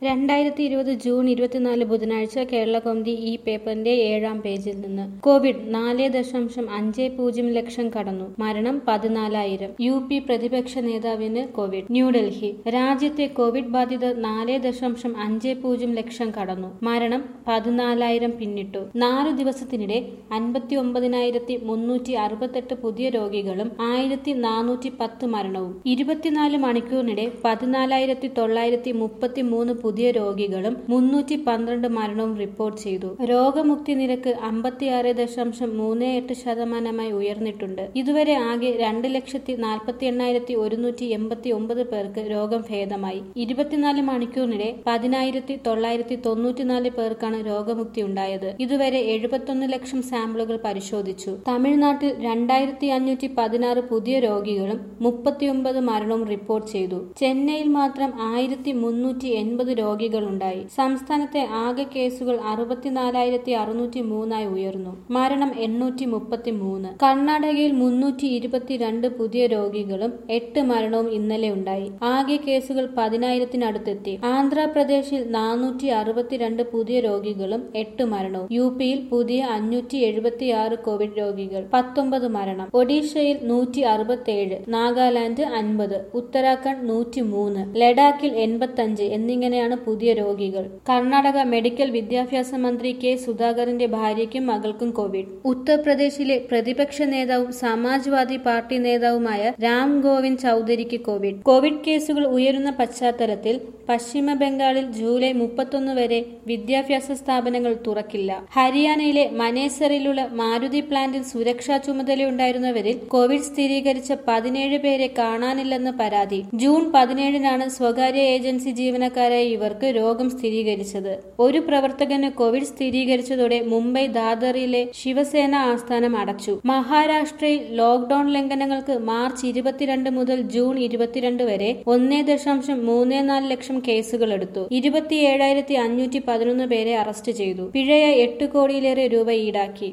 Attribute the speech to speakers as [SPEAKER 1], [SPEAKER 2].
[SPEAKER 1] രണ്ടായിരത്തി ഇരുപത് ജൂൺ ഇരുപത്തിനാല് ബുധനാഴ്ച കേരള കൗമുദി ഈ പേപ്പറിന്റെ ഏഴാം പേജിൽ നിന്ന് കോവിഡ് നാല് ദശാംശം അഞ്ച് പൂജ്യം ലക്ഷം കടന്നു മരണം പതിനാലായിരം യു പി പ്രതിപക്ഷ നേതാവിന് കോവിഡ് ന്യൂഡൽഹി രാജ്യത്തെ കോവിഡ് ബാധിതർ നാല് ദശാംശം അഞ്ച് പൂജ്യം ലക്ഷം കടന്നു മരണം പതിനാലായിരം പിന്നിട്ടു നാല് ദിവസത്തിനിടെ അൻപത്തി ഒമ്പതിനായിരത്തി മുന്നൂറ്റി അറുപത്തെട്ട് പുതിയ രോഗികളും ആയിരത്തി നാനൂറ്റി പത്ത് മരണവും ഇരുപത്തിനാല് മണിക്കൂറിനിടെ പതിനാലായിരത്തി തൊള്ളായിരത്തി മുപ്പത്തി മൂന്ന് പുതിയ രോഗികളും മുന്നൂറ്റി പന്ത്രണ്ട് മരണവും റിപ്പോർട്ട് ചെയ്തു രോഗമുക്തി നിരക്ക് അമ്പത്തിയാറ് ദശാംശം മൂന്ന് എട്ട് ശതമാനമായി ഉയർന്നിട്ടുണ്ട് ഇതുവരെ ആകെ രണ്ട് ലക്ഷത്തി നാൽപ്പത്തി എണ്ണായിരത്തി ഒരുന്നൂറ്റി എൺപത്തി ഒമ്പത് പേർക്ക് രോഗം ഭേദമായി ഇരുപത്തിനാല് മണിക്കൂറിനിടെ പതിനായിരത്തി തൊള്ളായിരത്തി തൊണ്ണൂറ്റിനാല് പേർക്കാണ് രോഗമുക്തി ഉണ്ടായത് ഇതുവരെ എഴുപത്തൊന്ന് ലക്ഷം സാമ്പിളുകൾ പരിശോധിച്ചു തമിഴ്നാട്ടിൽ രണ്ടായിരത്തി അഞ്ഞൂറ്റി പതിനാറ് പുതിയ രോഗികളും മുപ്പത്തിയൊമ്പത് മരണവും റിപ്പോർട്ട് ചെയ്തു ചെന്നൈയിൽ മാത്രം ആയിരത്തി മുന്നൂറ്റി എൺപത് രോഗികളുണ്ടായി സംസ്ഥാനത്തെ ആകെ കേസുകൾ അറുപത്തിനാലായിരത്തി അറുന്നൂറ്റി മൂന്നായി ഉയർന്നു മരണം എണ്ണൂറ്റി മുപ്പത്തി മൂന്ന് കർണാടകയിൽ മുന്നൂറ്റി ഇരുപത്തിരണ്ട് പുതിയ രോഗികളും എട്ട് മരണവും ഇന്നലെ ഉണ്ടായി ആകെ കേസുകൾ പതിനായിരത്തിനടുത്തെത്തി ആന്ധ്രാപ്രദേശിൽ നാനൂറ്റി അറുപത്തിരണ്ട് പുതിയ രോഗികളും എട്ട് മരണവും യു പിയിൽ പുതിയ അഞ്ഞൂറ്റി എഴുപത്തിയാറ് കോവിഡ് രോഗികൾ പത്തൊമ്പത് മരണം ഒഡീഷയിൽ നൂറ്റി അറുപത്തിയേഴ് നാഗാലാൻഡ് അൻപത് ഉത്തരാഖണ്ഡ് നൂറ്റി മൂന്ന് ലഡാക്കിൽ എൺപത്തഞ്ച് എന്നിങ്ങനെയാണ് പുതിയ രോഗികൾ കർണാടക മെഡിക്കൽ വിദ്യാഭ്യാസ മന്ത്രി കെ സുധാകരന്റെ ഭാര്യയ്ക്കും മകൾക്കും കോവിഡ് ഉത്തർപ്രദേശിലെ പ്രതിപക്ഷ നേതാവും സമാജ്വാദി പാർട്ടി നേതാവുമായ രാം ഗോവിന്ദ് ചൌധരിക്ക് കോവിഡ് കോവിഡ് കേസുകൾ ഉയരുന്ന പശ്ചാത്തലത്തിൽ പശ്ചിമ ബംഗാളിൽ ജൂലൈ മുപ്പത്തൊന്ന് വരെ വിദ്യാഭ്യാസ സ്ഥാപനങ്ങൾ തുറക്കില്ല ഹരിയാനയിലെ മനേസറിലുള്ള മാരുതി പ്ലാന്റിൽ സുരക്ഷാ ചുമതലയുണ്ടായിരുന്നവരിൽ കോവിഡ് സ്ഥിരീകരിച്ച പതിനേഴ് പേരെ കാണാനില്ലെന്ന് പരാതി ജൂൺ പതിനേഴിനാണ് സ്വകാര്യ ഏജൻസി ജീവനക്കാരായ ഇവർക്ക് രോഗം സ്ഥിരീകരിച്ചത് ഒരു പ്രവർത്തകന് കോവിഡ് സ്ഥിരീകരിച്ചതോടെ മുംബൈ ദാദറിലെ ശിവസേന ആസ്ഥാനം അടച്ചു മഹാരാഷ്ട്രയിൽ ലോക്ഡൌൺ ലംഘനങ്ങൾക്ക് മാർച്ച് ഇരുപത്തിരണ്ട് മുതൽ ജൂൺ ഇരുപത്തിരണ്ട് വരെ ഒന്നേ ദശാംശം മൂന്ന് നാല് ലക്ഷം കേസുകൾ എടുത്തു ഇരുപത്തിയേഴായിരത്തി അഞ്ഞൂറ്റി പതിനൊന്ന് പേരെ അറസ്റ്റ് ചെയ്തു പിഴയ എട്ട് കോടിയിലേറെ രൂപ ഈടാക്കി